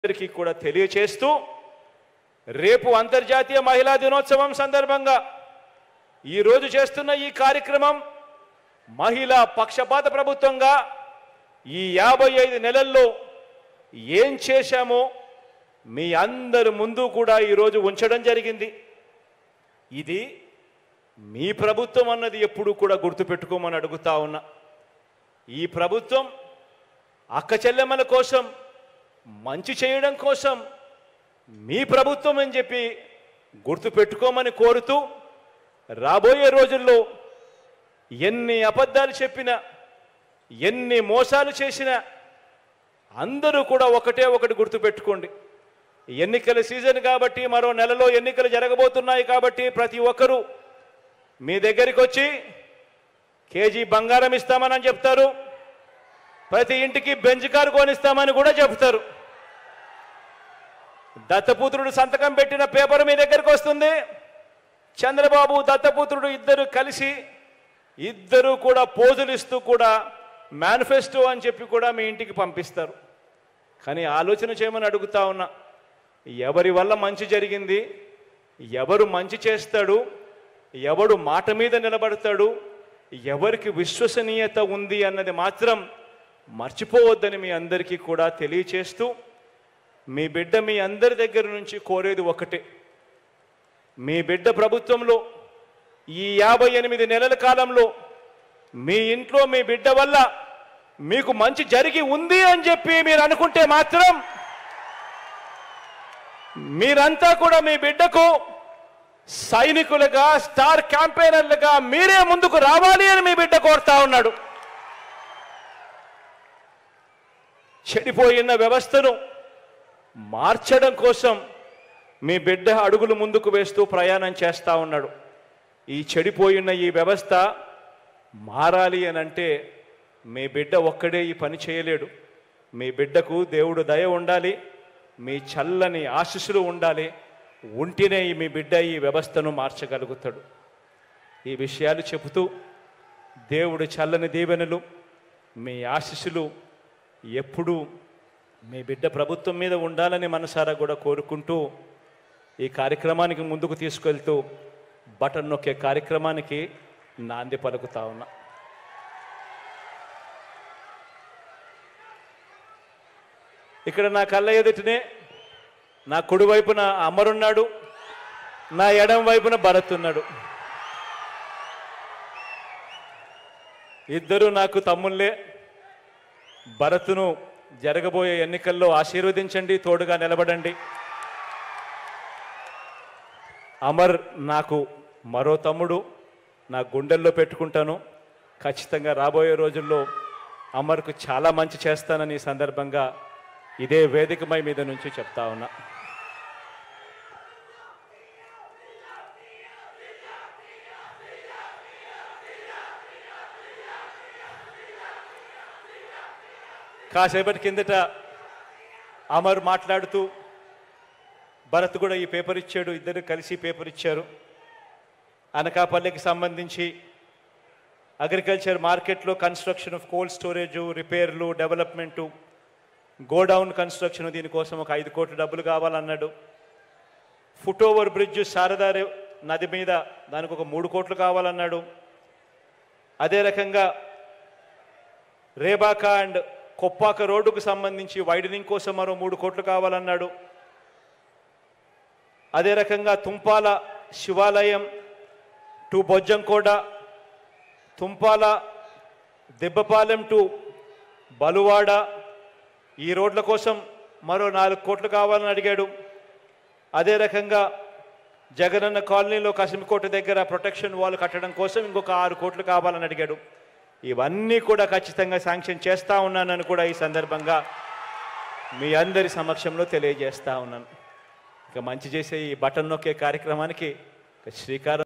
అందరికీ కూడా తెలియచేస్తూ రేపు అంతర్జాతీయ మహిళా దినోత్సవం సందర్భంగా ఈరోజు చేస్తున్న ఈ కార్యక్రమం మహిళా పక్షపాత ప్రభుత్వంగా ఈ యాభై ఐదు నెలల్లో ఏం చేశామో మీ అందరి ముందు కూడా ఈరోజు ఉంచడం జరిగింది ఇది మీ ప్రభుత్వం అన్నది ఎప్పుడు కూడా గుర్తుపెట్టుకోమని అడుగుతా ఉన్నా ఈ ప్రభుత్వం అక్క చెల్లెమ్మల కోసం మంచి చేయడం కోసం మీ ప్రభుత్వం అని చెప్పి గుర్తుపెట్టుకోమని కోరుతూ రాబోయే రోజుల్లో ఎన్ని అబద్ధాలు చెప్పినా ఎన్ని మోసాలు చేసినా అందరూ కూడా ఒకటే ఒకటి గుర్తుపెట్టుకోండి ఎన్నికల సీజన్ కాబట్టి మరో నెలలో ఎన్నికలు జరగబోతున్నాయి కాబట్టి ప్రతి ఒక్కరూ మీ దగ్గరికి వచ్చి కేజీ బంగారం ఇస్తామని చెప్తారు ప్రతి ఇంటికి బెంచ్ కారు కొనిస్తామని కూడా చెప్తారు దత్తపుత్రుడు సంతకం పెట్టిన పేపర్ మీ దగ్గరికి వస్తుంది చంద్రబాబు దత్తపుత్రుడు ఇద్దరు కలిసి ఇద్దరు కూడా పోజులు ఇస్తూ కూడా మేనిఫెస్టో అని చెప్పి కూడా మీ ఇంటికి పంపిస్తారు కానీ ఆలోచన చేయమని అడుగుతా ఉన్నా ఎవరి వల్ల మంచి జరిగింది ఎవరు మంచి చేస్తాడు ఎవడు మాట మీద నిలబడతాడు ఎవరికి విశ్వసనీయత ఉంది అన్నది మాత్రం మర్చిపోవద్దని మీ అందరికీ కూడా తెలియచేస్తూ మీ బిడ్డ మీ అందరి దగ్గర నుంచి కోరేది ఒకటే మీ బిడ్డ ప్రభుత్వంలో ఈ యాభై ఎనిమిది నెలల కాలంలో మీ ఇంట్లో మీ బిడ్డ వల్ల మీకు మంచి జరిగి ఉంది అని చెప్పి మీరు అనుకుంటే మాత్రం మీరంతా కూడా మీ బిడ్డకు సైనికులుగా స్టార్ క్యాంపెయినర్లుగా మీరే ముందుకు రావాలి అని మీ బిడ్డ కోరుతా ఉన్నాడు చెడిపోయిన వ్యవస్థను మార్చడం కోసం మీ బిడ్డ అడుగులు ముందుకు వేస్తూ ప్రయాణం చేస్తా ఉన్నాడు ఈ చెడిపోయిన ఈ వ్యవస్థ మారాలి అని అంటే మీ బిడ్డ ఒక్కడే ఈ పని చేయలేడు మీ బిడ్డకు దేవుడు దయ ఉండాలి మీ చల్లని ఆశీస్సులు ఉండాలి ఉంటేనే ఈ మీ బిడ్డ ఈ వ్యవస్థను మార్చగలుగుతాడు ఈ విషయాలు చెబుతూ దేవుడు చల్లని దీవెనలు మీ ఆశీస్సులు ఎప్పుడూ మీ బిడ్డ ప్రభుత్వం మీద ఉండాలని మనసారా కూడా కోరుకుంటూ ఈ కార్యక్రమానికి ముందుకు తీసుకెళ్తూ బటన్ నొక్కే కార్యక్రమానికి నాంది పలుకుతా ఉన్నా ఇక్కడ నా కళ్ళ ఎదుటినే నా కుడి వైపున అమరున్నాడు నా ఎడం వైపున భరత్ ఉన్నాడు ఇద్దరు నాకు తమ్ముళ్ళే భరత్ను జరగబోయే ఎన్నికల్లో ఆశీర్వదించండి తోడుగా నిలబడండి అమర్ నాకు మరో తమ్ముడు నా గుండెల్లో పెట్టుకుంటాను ఖచ్చితంగా రాబోయే రోజుల్లో అమర్కు చాలా మంచి చేస్తానని ఈ సందర్భంగా ఇదే వేదికమై మీద నుంచి చెప్తా ఉన్నా కాసేపటి కిందట అమర్ మాట్లాడుతూ భరత్ కూడా ఈ పేపర్ ఇచ్చాడు ఇద్దరు కలిసి పేపర్ ఇచ్చారు అనకాపల్లికి సంబంధించి అగ్రికల్చర్ మార్కెట్లో కన్స్ట్రక్షన్ ఆఫ్ కోల్డ్ స్టోరేజ్ రిపేర్లు డెవలప్మెంటు గోడౌన్ కన్స్ట్రక్షన్ దీనికోసం ఒక ఐదు కోట్ల డబ్బులు కావాలన్నాడు ఫుట్ ఓవర్ బ్రిడ్జ్ శారదా రే- నది మీద దానికి ఒక మూడు కోట్లు కావాలన్నాడు అదే రకంగా రేబాక అండ్ కొప్పాక రోడ్డుకు సంబంధించి వైడనింగ్ కోసం మరో మూడు కోట్లు కావాలన్నాడు అదే రకంగా తుంపాల శివాలయం టు బొజ్జంకోట తుంపాల దెబ్బపాలెం టు బలువాడ ఈ రోడ్ల కోసం మరో నాలుగు కోట్లు కావాలని అడిగాడు అదే రకంగా జగనన్న కాలనీలో కసిమికోట దగ్గర ప్రొటెక్షన్ వాల్ కట్టడం కోసం ఇంకొక ఆరు కోట్లు కావాలని అడిగాడు ఇవన్నీ కూడా ఖచ్చితంగా శాంక్షన్ చేస్తా ఉన్నానని కూడా ఈ సందర్భంగా మీ అందరి సమక్షంలో తెలియజేస్తా ఉన్నాను ఇక మంచి చేసే ఈ బటన్ నొక్కే కార్యక్రమానికి ఇక శ్రీకారం